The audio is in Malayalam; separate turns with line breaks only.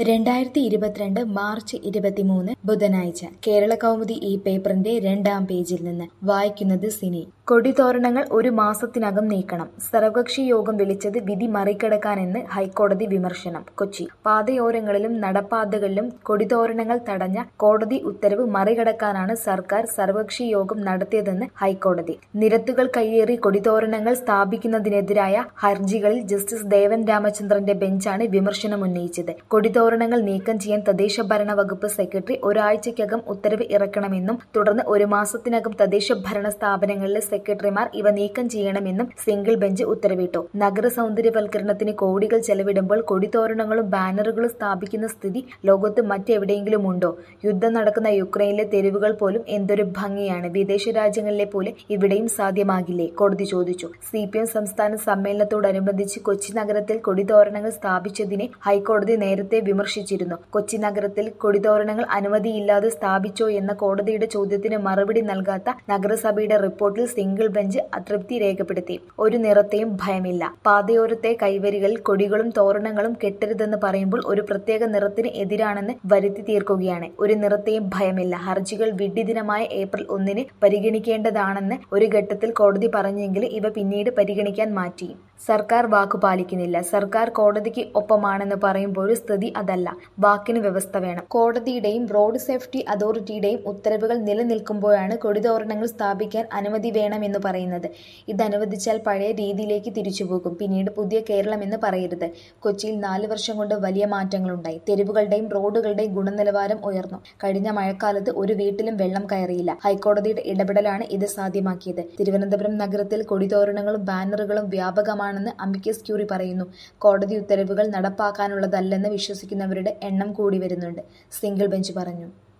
രണ്ടായിരത്തി ഇരുപത്തിരണ്ട് മാർച്ച് ഇരുപത്തിമൂന്ന് ബുധനാഴ്ച കേരള കൗമുദി ഈ പേപ്പറിന്റെ രണ്ടാം പേജിൽ നിന്ന് വായിക്കുന്നത് സിനി കൊടിതോരണങ്ങൾ ഒരു മാസത്തിനകം നീക്കണം സർവകക്ഷി യോഗം വിളിച്ചത് വിധി മറികടക്കാനെന്ന് ഹൈക്കോടതി വിമർശനം കൊച്ചി പാതയോരങ്ങളിലും നടപ്പാതകളിലും കൊടിതോരണങ്ങൾ തടഞ്ഞ കോടതി ഉത്തരവ് മറികടക്കാനാണ് സർക്കാർ സർവകക്ഷി യോഗം നടത്തിയതെന്ന് ഹൈക്കോടതി നിരത്തുകൾ കയ്യേറി കൊടിതോരണങ്ങൾ സ്ഥാപിക്കുന്നതിനെതിരായ ഹർജികളിൽ ജസ്റ്റിസ് ദേവൻ രാമചന്ദ്രന്റെ ബെഞ്ചാണ് വിമർശനം ഉന്നയിച്ചത് കൊടിതോരണങ്ങൾ നീക്കം ചെയ്യാൻ തദ്ദേശ ഭരണ വകുപ്പ് സെക്രട്ടറി ഒരാഴ്ചയ്ക്കകം ഉത്തരവ് ഇറക്കണമെന്നും തുടർന്ന് ഒരു മാസത്തിനകം തദ്ദേശ ഭരണ സ്ഥാപനങ്ങളിലെ സെക്രട്ടറിമാർ ഇവ നീക്കം ചെയ്യണമെന്നും സിംഗിൾ ബെഞ്ച് ഉത്തരവിട്ടു നഗര സൗന്ദര്യവൽക്കരണത്തിന് കോടികൾ ചെലവിടുമ്പോൾ കൊടിതോരണങ്ങളും ബാനറുകളും സ്ഥാപിക്കുന്ന സ്ഥിതി ലോകത്ത് മറ്റെവിടെയെങ്കിലും ഉണ്ടോ യുദ്ധം നടക്കുന്ന യുക്രൈനിലെ തെരുവുകൾ പോലും എന്തൊരു ഭംഗിയാണ് വിദേശ രാജ്യങ്ങളിലെ പോലെ ഇവിടെയും സാധ്യമാകില്ലേ കോടതി ചോദിച്ചു സി പി എം സംസ്ഥാന സമ്മേളനത്തോടനുബന്ധിച്ച് കൊച്ചി നഗരത്തിൽ കൊടിതോരണങ്ങൾ സ്ഥാപിച്ചതിനെ ഹൈക്കോടതി നേരത്തെ വിമർശിച്ചിരുന്നു കൊച്ചി നഗരത്തിൽ കൊടിതോരണങ്ങൾ അനുമതിയില്ലാതെ സ്ഥാപിച്ചോ എന്ന കോടതിയുടെ ചോദ്യത്തിന് മറുപടി നൽകാത്ത നഗരസഭയുടെ റിപ്പോർട്ടിൽ സിംഗിൾ ബെഞ്ച് അതൃപ്തി രേഖപ്പെടുത്തി ഒരു നിറത്തെയും ഭയമില്ല പാതയോരത്തെ കൈവരികളിൽ കൊടികളും തോരണങ്ങളും കെട്ടരുതെന്ന് പറയുമ്പോൾ ഒരു പ്രത്യേക നിറത്തിന് എതിരാണെന്ന് വരുത്തി തീർക്കുകയാണ് ഒരു നിറത്തെയും ഭയമില്ല ഹർജികൾ വിഡ്ഢിദിനമായ ഏപ്രിൽ ഒന്നിന് പരിഗണിക്കേണ്ടതാണെന്ന് ഒരു ഘട്ടത്തിൽ കോടതി പറഞ്ഞെങ്കിൽ ഇവ പിന്നീട് പരിഗണിക്കാൻ മാറ്റി സർക്കാർ വാക്കു പാലിക്കുന്നില്ല സർക്കാർ കോടതിക്ക് ഒപ്പമാണെന്ന് പറയുമ്പോഴും സ്ഥിതി അതല്ല വാക്കിന് വ്യവസ്ഥ വേണം കോടതിയുടെയും റോഡ് സേഫ്റ്റി അതോറിറ്റിയുടെയും ഉത്തരവുകൾ നിലനിൽക്കുമ്പോഴാണ് കൊടിതോരണങ്ങൾ സ്ഥാപിക്കാൻ അനുമതി വേണമെന്ന് പറയുന്നത് ഇത് അനുവദിച്ചാൽ പഴയ രീതിയിലേക്ക് തിരിച്ചുപോകും പിന്നീട് പുതിയ കേരളം എന്ന് പറയരുത് കൊച്ചിയിൽ നാല് വർഷം കൊണ്ട് വലിയ മാറ്റങ്ങളുണ്ടായി തെരുവുകളുടെയും റോഡുകളുടെയും ഗുണനിലവാരം ഉയർന്നു കഴിഞ്ഞ മഴക്കാലത്ത് ഒരു വീട്ടിലും വെള്ളം കയറിയില്ല ഹൈക്കോടതിയുടെ ഇടപെടലാണ് ഇത് സാധ്യമാക്കിയത് തിരുവനന്തപുരം നഗരത്തിൽ കൊടിതോരണങ്ങളും ബാനറുകളും വ്യാപകമാണെന്ന് അമിക്കസ് ക്യൂറി പറയുന്നു കോടതി ഉത്തരവുകൾ നടപ്പാക്കാനുള്ളതല്ലെന്ന് വിശ്വസിക്കുന്നവരുടെ എണ്ണം കൂടി വരുന്നുണ്ട് സിംഗിൾ ബെഞ്ച് പറഞ്ഞു